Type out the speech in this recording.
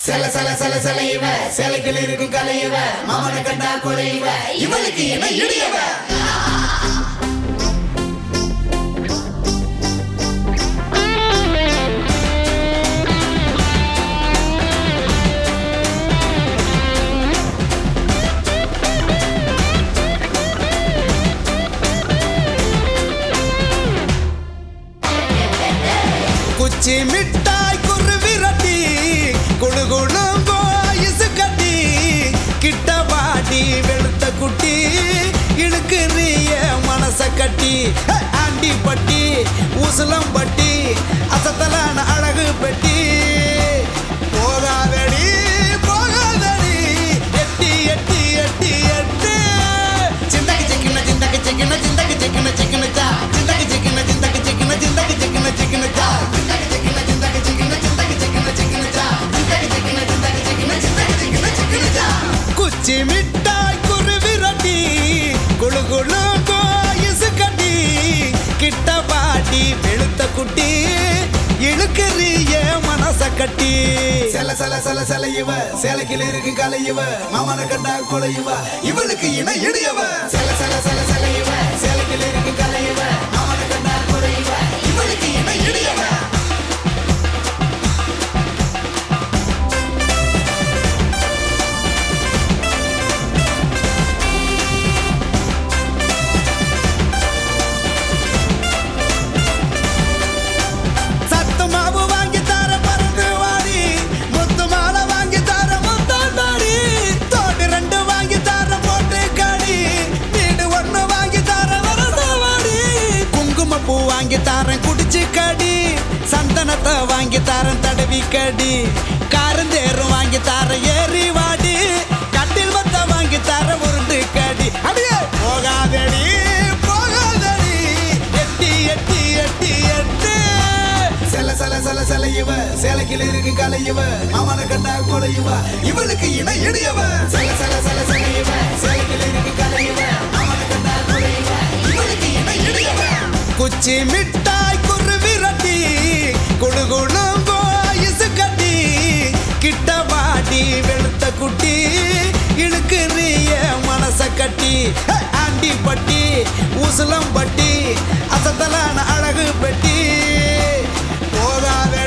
சில சில சில சில இவ சிலைகள் இருக்கும் கலை இவ மாமனை கண்டா கொலை இவ இவளுக்கு என்ன இடியவ குச்சி மிட்டாய் குருவி ரொட்டி குழு குழும் ஐசு கட்டி கிட்ட வாடி வெளுத்த குட்டி இழுக்குறிய மனச கட்டி ஹே, ஆண்டி பட்டி உசலம் பட்டி அசத்தலான அழகு பெட்டி போகாதடி போகாதடி எட்டி எட்டி எட்டி எட்டி சிந்தக்கு சிக்கின சிந்தக்கு சிக்கின சிந்தக்கு சிக்கின சிக்கின சா சிந்தக்கு சிக்கின சிந்தக்கு சிக்கின சிந்தக்கு சிக்கின சிக்கின சா சிந்தக்கு சிக்கின சிந்தக்கு சிக்கின சிந்தக்கு சிக்கின சிக்கின சா சிந்தக்கு சிக்கின சிந்தக்கு சிக்கின சிந்தக்கு சிக்கின சிக்கின சா குச்சி மிட்டாய் குருவி ரொட்டி குழு குழு கோயசு கட்டி கிட்ட பாட்டி வெளுத்த குட்டி இழுக்கிறிய மனச கட்டி சில சில சில சில இவ சிலைகள் இருக்கு கலை இவ மாமனை கண்டா கொலை இவ இவளுக்கு என்ன இடியவ சில சில சில சில இவ சிலைகள் இருக்கு கலை இவ மாமனை கண்டா கொலை இவ இவளுக்கு என்ன இடியவ சத்து மாவு வாங்கி தர பறந்து வாடி முத்து மாலை வாங்கி தர முத்தாடி தோடு ரெண்டு வாங்கி தர போட்டு காடி வீடு ஒண்ணு வாங்கி தர வரத வாடி குங்கும பூ வாங்கி தரேன் குடிச்சு கடி சந்தனத்தை வாங்கி தரேன் தடவி கடி காரந்தேரும் வாங்கி தர ஏறி வாடி கட்டில் வத்த வாங்கி தர உருண்டு கடி அடியே போகாதடி போகாதடி எட்டி எட்டி எட்டி எட்டி சில சில சில சில இவ சிலைகள் இருக்கு கலை இவ மாமனை கண்டா கொலை இவ இவளுக்கு என்ன இடியவ சில சில சில சில இவ சிலைகள் இருக்கு கலை இவ மாமனை கண்டா கொலை இவ இவளுக்கு என்ன இடியவ குச்சி மிட்டாய் குருவி ரொட்டி குழு குழும் ஐசு கட்டி கிட்ட வாடி வெளுத்த குட்டி இழுக்குறிய மனச கட்டி ஹே, ஆண்டி பட்டி உசலம் பட்டி அசத்தலான அழகு பெட்டி போகாத